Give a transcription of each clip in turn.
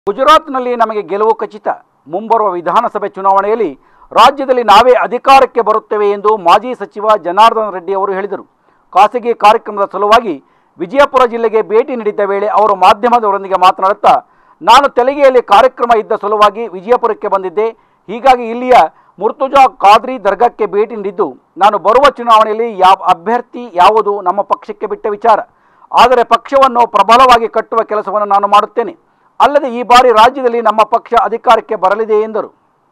ಗುಜರಾತ್ನಲ್ಲಿ ನಮಗೆ ಗೆಲುವು ಖಚಿತ ಮುಂಬರುವ ವಿಧಾನಸಭೆ ಚುನಾವಣೆಯಲ್ಲಿ ರಾಜ್ಯದಲ್ಲಿ ನಾವೇ ಅಧಿಕಾರಕ್ಕೆ ಬರುತ್ತೇವೆ ಎಂದು ಮಾಜಿ ಸಚಿವ ಜನಾರ್ದನ ರೆಡ್ಡಿ ಅವರು ಹೇಳಿದರು ಖಾಸಗಿ ಕಾರ್ಯಕ್ರಮದ ಸಲುವಾಗಿ ವಿಜಯಪುರ ಜಿಲ್ಲೆಗೆ ಭೇಟಿ ನೀಡಿದ್ದ ವೇಳೆ ಅವರು ಮಾಧ್ಯಮದವರೊಂದಿಗೆ ಮಾತನಾಡುತ್ತಾ ನಾನು ತೆಲುಗಿಯಲ್ಲಿ ಕಾರ್ಯಕ್ರಮ ಇದ್ದ ಸಲುವಾಗಿ ವಿಜಯಪುರಕ್ಕೆ ಬಂದಿದ್ದೆ ಹೀಗಾಗಿ ಇಲ್ಲಿಯ ಮುರ್ತುಜಾ ಖಾದ್ರಿ ದರ್ಗಾಕ್ಕೆ ಭೇಟಿ ನೀಡಿದ್ದು ನಾನು ಬರುವ ಚುನಾವಣೆಯಲ್ಲಿ ಯಾವ ಅಭ್ಯರ್ಥಿ ಯಾವುದು ನಮ್ಮ ಪಕ್ಷಕ್ಕೆ ಬಿಟ್ಟ ವಿಚಾರ ಆದರೆ ಪಕ್ಷವನ್ನು ಪ್ರಬಲವಾಗಿ ಕಟ್ಟುವ ಕೆಲಸವನ್ನು ನಾನು ಮಾಡುತ್ತೇನೆ ಅಲ್ಲದೆ ಈ ಬಾರಿ ರಾಜ್ಯದಲ್ಲಿ ನಮ್ಮ ಪಕ್ಷ ಅಧಿಕಾರಕ್ಕೆ ಬರಲಿದೆ ಎಂದರು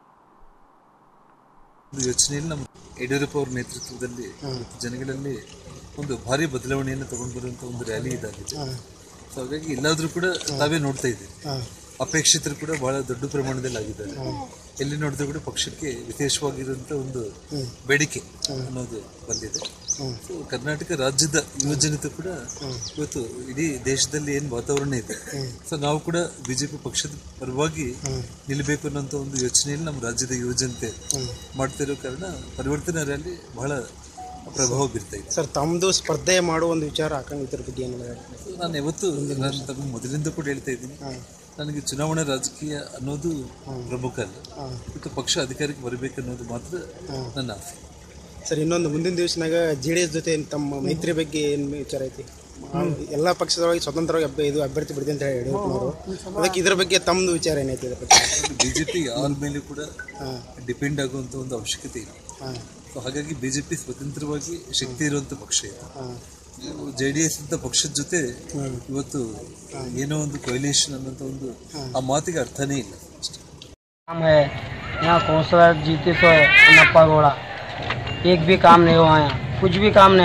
ಒಂದು ಯೋಚನೆಯಲ್ಲಿ ನಮ್ಮ ಯಡಿಯೂರಪ್ಪ ಅವರ ನೇತೃತ್ವದಲ್ಲಿ ಜನಗಳಲ್ಲಿ ಒಂದು ಭಾರಿ ಬದಲಾವಣೆಯನ್ನು ತಗೊಂಡು ಬರುವಂತ ಒಂದು ರ್ಯಾಲಿ ಇದಾಗಿದೆ ಸೊ ಹಾಗಾಗಿ ಎಲ್ಲಾದ್ರೂ ಕೂಡ ತಾವೇ ನೋಡ್ತಾ ಇದ್ದೀವಿ ಅಪೇಕ್ಷಿತರು ಕೂಡ ಬಹಳ ದೊಡ್ಡ ಪ್ರಮಾಣದಲ್ಲಿ ಆಗಿದ್ದಾರೆ ಎಲ್ಲಿ ನೋಡಿದ್ರು ಕೂಡ ಪಕ್ಷಕ್ಕೆ ವಿಶೇಷವಾಗಿರುವಂತ ಒಂದು ಬೇಡಿಕೆ ಅನ್ನೋದು ಬಂದಿದೆ ಸೊ ಕರ್ನಾಟಕ ರಾಜ್ಯದ ಯುವಜನತೆ ಕೂಡ ಇವತ್ತು ಇಡೀ ದೇಶದಲ್ಲಿ ಏನ್ ವಾತಾವರಣ ಇದೆ ಸೊ ನಾವು ಕೂಡ ಬಿಜೆಪಿ ಪಕ್ಷದ ಪರವಾಗಿ ನಿಲ್ಲಬೇಕು ಅನ್ನೋಂಥ ಒಂದು ಯೋಚನೆಯಲ್ಲಿ ನಮ್ಮ ರಾಜ್ಯದ ಯುವಜನತೆ ಮಾಡ್ತಿರೋ ಕಾರಣ ಪರಿವರ್ತನಾ ರ್ಯಾಲಿ ಬಹಳ ಪ್ರಭಾವ ಬೀರ್ತಾ ಇದೆ ಸರ್ ತಮ್ಮದು ಸ್ಪರ್ಧೆ ಮಾಡುವ ಒಂದು ವಿಚಾರ ಹಾಕೊಂಡು ಇದ್ರ ಬಗ್ಗೆ ಏನು ಸೊ ನಾನು ಯಾವತ್ತು ನಾನು ತಮಗೆ ಮೊದಲಿಂದ ಕೂಡ ಹೇಳ್ತಾ ಇದ್ದೀನಿ ನನಗೆ ಚುನಾವಣಾ ರಾಜಕೀಯ ಅನ್ನೋದು ಪ್ರಮುಖ ಅಲ್ಲ ಮತ್ತು ಪಕ್ಷ ಅಧಿಕಾರಕ್ಕೆ ಬರಬೇಕು ಅನ್ನೋದು ಮಾತ್ರ ನನ್ನ ಆಸೆ ಸರ್ ಇನ್ನೊಂದು ಮುಂದಿನ ದಿವಸನಾಗ ಜೆ ಡಿ ಎಸ್ ಜೊತೆ ತಮ್ಮ ಮೈತ್ರಿ ಬಗ್ಗೆ ಏನು ವಿಚಾರ ಐತಿ ಎಲ್ಲ ಪಕ್ಷದೊಳಗೆ ಸ್ವತಂತ್ರವಾಗಿ ಅಭ್ಯ ಇದು ಅಭ್ಯರ್ಥಿ ಬಿಡಿದೆ ಅಂತ ಹೇಳಿ ಯಡಿಯೂರಪ್ಪನವರು ಅದಕ್ಕೆ ಇದ್ರ ಬಗ್ಗೆ ತಮ್ಮದು ವಿಚಾರ ಏನೈತಿ ಇದ್ರ ಬಗ್ಗೆ ಬಿಜೆಪಿ ಯಾರ ಮೇಲೆ ಕೂಡ ಡಿಪೆಂಡ್ ಆಗುವಂತ ಒಂದು ಅವಶ್ಯಕತೆ ಇಲ್ಲ ಹಾಂ ಸೊ ಹಾಗಾಗಿ ಬಿಜೆಪಿ ಸ್ವತಂತ್ರವಾಗಿ ಶಕ್ತಿ ಇರುವಂತ ಪಕ್ಷ ಇದೆ ಜೆ ಡಿ ಎಸ್ ಅಂತ ಪಕ್ಷದ ಜೊತೆ ಇವತ್ತು ಏನೋ ಒಂದು ಕೊಯ್ಲೇಷನ್ ಅನ್ನೋಂಥ ಒಂದು ಆ ಮಾತಿಗೆ ಅರ್ಥನೇ ಇಲ್ಲ ಅಷ್ಟೇ काम है यहाँ कौंसलर जीते तो नप्पा घोड़ा एक भी काम नहीं हुआ यहाँ कुछ भी काम नहीं